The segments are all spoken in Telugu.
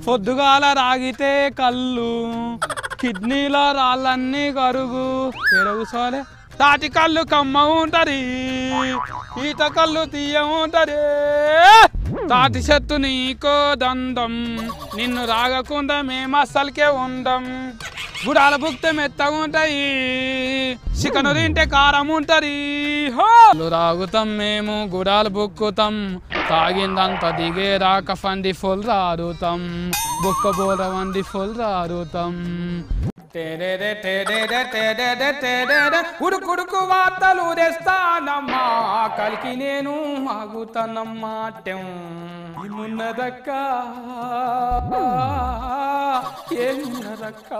పొద్దుగాల రాగితే కళ్ళు కిడ్నీల రాళ్ళన్నీ కరుగు ఎరగుసోలే తాటి కళ్ళు కమ్మ ఉంటది ఈత కళ్ళు తీయ ఉంటది తాటి చెట్టు నీకో దండం నిన్ను రాగకుండా మేము అస్సలకే ఉండం గుడాల బుక్తే మెత్తగా ఉంటాయి చికెన్ తింటే కారం ఉంటది హో రాగుతాం మేము గుడాలు బుక్కుతాం తాగిందంత దిగే రాక ఫండి ఫుల్ రారుతాం బుక్క బోల వండి ఫుల్ రారుతాం టెరెరె టెరెరె టెరెరె టెరెరె ఉడుకుడుకు వార్తలు తెస్తానమ్మా కలికి నేను ఆగుతానమ్మా టెం ఏమున్నదక్క ఏమున్నదక్క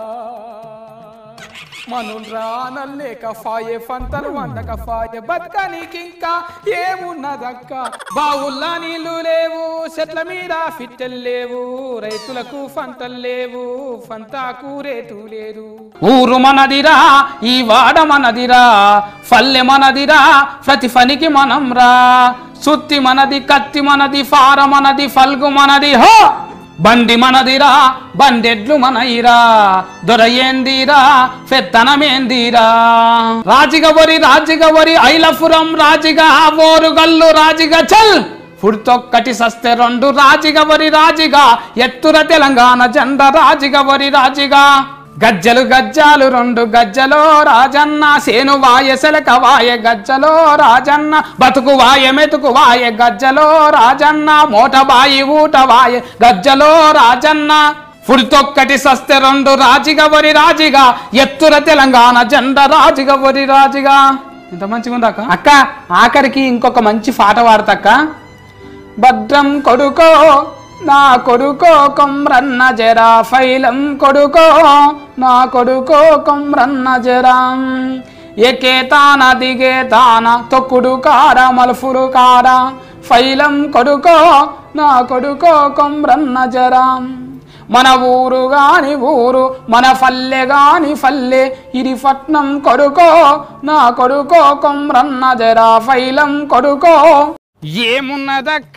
మనురా నల్లేక ఫాయే ఫంతలు వండక ఫాయే బతకనికి ఇంకా ఏమున్నదక్క బావుల్లా నీళ్లు లేవు చెట్ల మీద ఫిట్టెలు లేవు రైతులకు ఫంటలు లేవు ఫంతాకు రేటు లేదు ఊరు మనదిరా ఈ వాడ మనదిరా పల్లె మనదిరా ప్రతి ఫనికి మనం రా సుత్తి మనది కత్తి మనది ఫార మనది ఫల్గు మనది హో బండి మనదిరా బండెడ్లు మనయిరా దొరయేందిరా పెత్తనమేందిరా రాజిగవరి రాజిగవరి ఐలపురం రాజిగా ఓరుగల్లు రాజిగా చల్ పుడితొక్కటి సస్తే రెండు రాజిగవరి రాజిగా ఎత్తుర తెలంగాణ జెండ రాజిగవరి రాజిగా గజ్జలు గజ్జాలు రెండు గజ్జలో రాజన్న సేను వాయ సెలక వాయ గజ్జలో రాజన్న బతుకు వాయ మెతుకు వాయ గజ్జలో రాజన్న మోట బాయి ఊట వాయ గజ్జలో రాజన్న పుడితొక్కటి సస్తే రెండు రాజిగా వరి రాజిగా ఎత్తుర తెలంగాణ జెండ రాజిగా వరి రాజిగా ఇంత మంచిగా ఉందా అక్క అక్క ఆఖరికి ఇంకొక మంచి పాట వాడతక్క భద్రం కొడుకో నా కొడుకో కొమ్రన్న జరా ఫైలం కొడుకో నా కొడుకో కొమ్రన్న జరా ఎకే తాన దిగే తాన తొక్కుడు కార మలుఫురు కార ఫైలం కొడుకో నా కొడుకో కొమ్రన్న జరా మన ఊరు గాని ఊరు మన పల్లె గాని పల్లె ఇది పట్నం కొడుకో నా కొడుకో కొమ్రన్న జరా ఫైలం కొడుకో ఏమున్నదక్క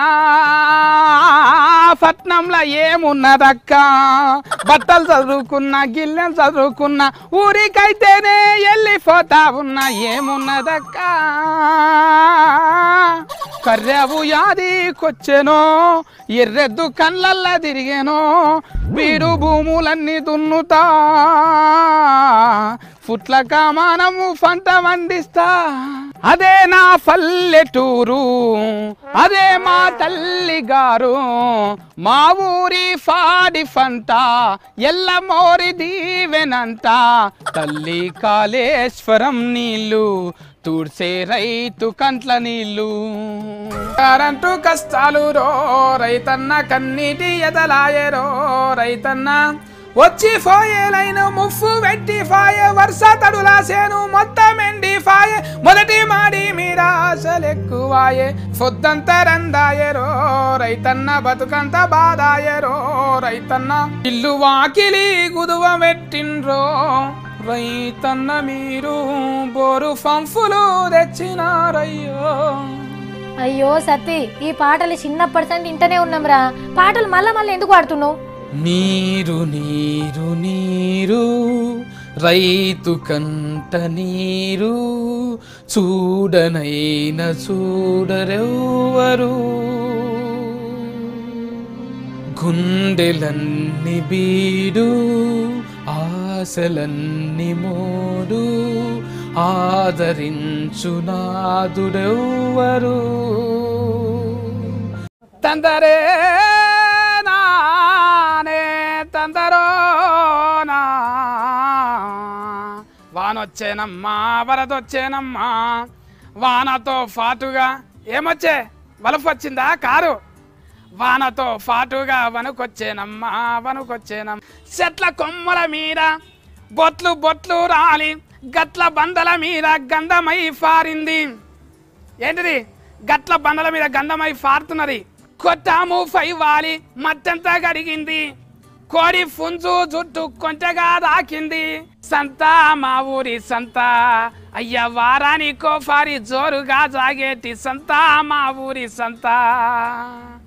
పట్నంలో ఏమున్నదక్క బట్టలు చదువుకున్నా గిల్లెలు చదువుకున్నా ఊరికైతేనే వెళ్ళిపోతా ఉన్నా ఏమున్నదక్క కర్రెవు యాదికొచ్చెనో ఎర్రెద్దు కళ్ళల్లా తిరిగేనో వీడు భూములన్నీ దున్నుతా పుట్ల కామానము పంట వండిస్తా అదే నా పల్లెటూరు అదే మా తల్లి గారు మా ఊరి ఫాడి పంట ఎల్ల మోరి దీవెనంట తల్లి కాళేశ్వరం నీళ్ళు తూడ్సే రైతు కంట్ల నీళ్ళు కరెంటు కష్టాలు రో రైతన్న కన్నీటి ఎదలాయరో రైతన్న వచ్చి ఫాయే లైన్ ముఫ్ఫు వెట్టి ఫాయే వర్ష తడులా సేను మొత్తం ఎండి ఫాయే మొదటి మాడి మీద ఆశలెక్కువాయే పొద్దంత రందాయరో రైతన్న బతుకంత బాదాయరో రైతన్న ఇల్లు వాకిలి గుదువ పెట్టిండ్రో రైతన్న మీరు బోరు పంఫులు తెచ్చినారయ్యో అయ్యో సత్తి ఈ పాటలు చిన్నప్పటి సంది ఇంటనే ఉన్నాంరా పాటలు మళ్ళా మళ్ళీ ఎందుకు పాడుతున్నావు నీరు నీరు నీరు రైతు కంట నీరు చూడనైన చూడరెవ్వరు గుండెలన్ని బీడు ఆశలన్ని మోడు ఆదరించు నాదుడెవ్వరు తందరే నానే తందరో నా వానొచ్చేనమ్మా వరదొచ్చేనమ్మా వానతో పాటుగా ఏమొచ్చే వలపు వచ్చిందా కారు వానతో పాటుగా వనుకొచ్చేనమ్మా వనుకొచ్చేనమ్మ చెట్ల కొమ్మల మీద బొట్లు బొట్లు రాలి గట్ల బందల మీద గంధమై ఫారింది ఏంటిది గట్ల బండల మీద గంధమై ఫారుతున్నది కొట్టాము ఫై వాలి మట్టంతా గడిగింది కోడి ఫుంజు జుట్టు కొంచెగా దాకింది సంత మా ఊరి సంత అయ్య వారానికో ఫారి జోరుగా జాగేటి సంత మా ఊరి సంత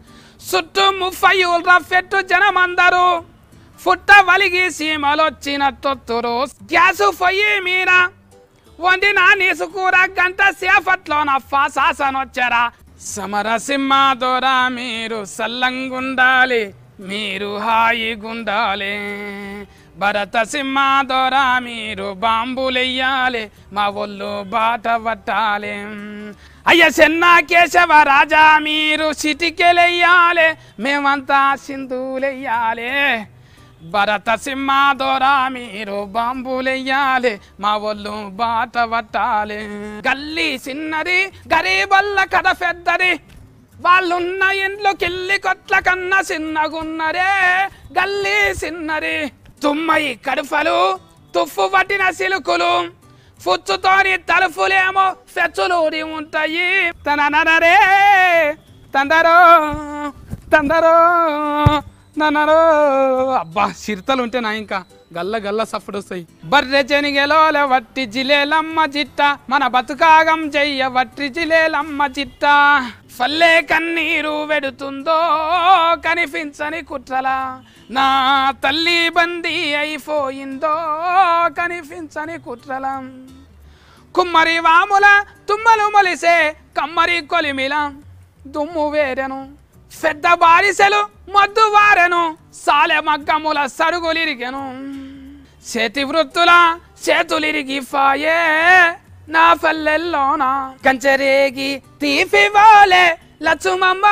చుట్టూ ముప్పై రఫెట్టు జనమందరు ఫుట్ట వలిగి సీమలొచ్చిన తొత్తురు గ్యాసు పొయ్యి మీర వండిన నీసుకూర గంట సేపట్లో నఫా సాసనొచ్చరా సమరసింహ దొర మీరు సల్లంగుండాలి మీరు హాయిగుండాలి భరత సింహ దొర మీరు బాంబులెయ్యాలి మా ఒళ్ళు బాట పట్టాలి అయ్య చెన్న కేశవ రాజా మీరు చిటికెలెయ్యాలి మేమంతా సింధులెయ్యాలి భరత సింహ దొర మీరు బాంబులెయ్యాలి మా ఒళ్ళు బాట పట్టాలి గల్లీ చిన్నది గరీబల్ల కథ పెద్దది వాళ్ళున్న ఇంట్లోకెళ్ళి కొట్ల కన్నా చిన్నగున్నరే గల్లీ చిన్నది తుమ్మయి కడుఫలు తుఫ్ఫు పట్టిన సిలుకులు ఫుచ్చుతోని తలుపులేమో ఫెచ్చులూడి ఉంటాయి తన ననరే తందరో తందరో నన్నరో అబ్బా చిరుతలు ఉంటే నా ఇంకా గల్ల గల్ల సప్పుడు వస్తాయి బర్రె చెనిగెలోల వట్టి జిలేలమ్మ చిట్ట మన బతుకాగం చెయ్య వట్టి జిలేలమ్మ చిట్ట ఫల్లే కన్నీరు వెడుతుందో కనిపించని కుట్రలా నా తల్లి బందీ అయిపోయిందో కనిపించని కుట్రలా కుమ్మరి వాముల తుమ్మలు మొలిసే కమ్మరి కొలిమిల దుమ్ము వేరెను పెద్ద బారిసెలు మద్దు వారెను సాలె మగ్గముల సరుగులిరిగెను చేతి వృత్తుల చేతులిరిగి ఫాయే నా పల్లెల్లోన కంచరేగి తీపి వాలే లచ్చుమమ్మ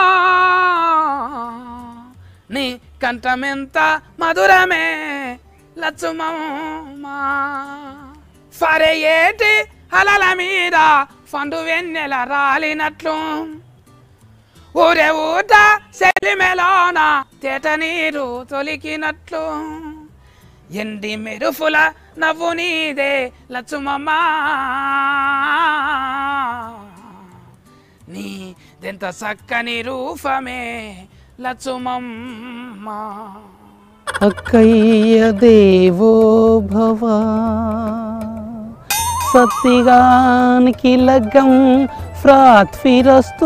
నీ కంఠమెంత మధురమే లచ్చుమమ్మ ఫరే ఏటి అలల మీద ఫండు వెన్నెల రాలినట్లు ఊరే ఊట సెలిమెలోన తేట నీరు తొలికినట్లు ఎండి మెరుపుల నవ్వు నీదే లచ్చుమమ్మ నీ దెంత చక్కని రూపమే లచ్చుమమ్మ అక్కయ్య దేవో భవ సత్తిగానికి లగ్గం ఫ్రాత్ఫిరస్తు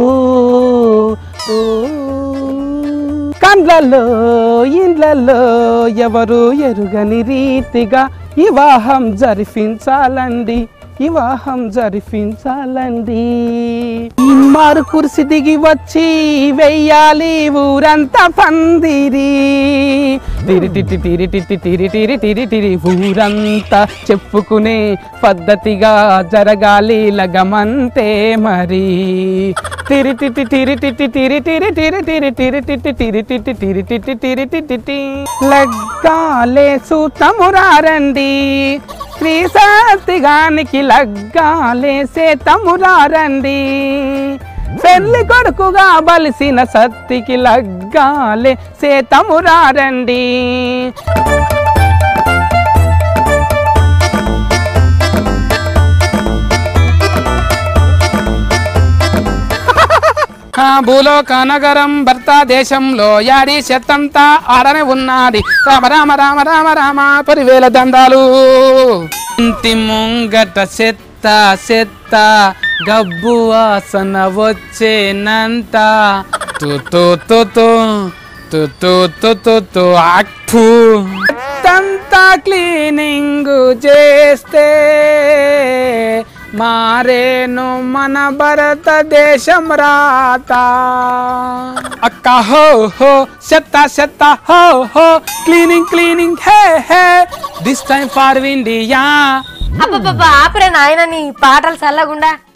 కండ్లలో ఇండ్లలో ఎవరు ఎరుగని రీతిగా వివాహం జరిపించాలండి వివాహం జరిపించాలండి మారు కుర్సి దిగి వచ్చి వెయ్యాలి ఊరంతా పందిరి తిరి తిట్టి తిరి తిట్టి తిరి తిరి తిరి తిరి ఊరంతా చెప్పుకునే పద్ధతిగా జరగాలి లగమంతే మరి తిరి తిట్టి తిరి తిట్టి తిరి తిరి తిరి తిరి తిరి తిట్టి తిరి తిట్టి తిరి తిట్టి తిరి తిట్టి టి. లగ్గాలే సూతమురారండి శ్రీ సత్తిగానికి లగ్గాలేసే తమురారండి పెళ్లి కొడుకుగా బలిసిన సత్తికి లగ్గాలే సేతమురారండి ఆ భూలోక నగరం భర్త దేశంలో యాడి చెత్తంతా ఆడనే ఉన్నది రామ రామ రామ రామ రామ పరివేల దండాలు ఇంటి ముంగట చెత్త చెత్త గబ్బు వాసన వచ్చేనంత తు తు తు తు తు తు తు తు తు అక్ఫు తంతా క్లీనింగ్ చేస్తే మారేను మన భారతదేశం రాత అక్క హో హో చెత్త చెత్త హో హో cleaning cleaning hey hey this time for India అబ్బబ్బబ్బా ఆపరే నాయన నీ పాటలు చల్లగుండా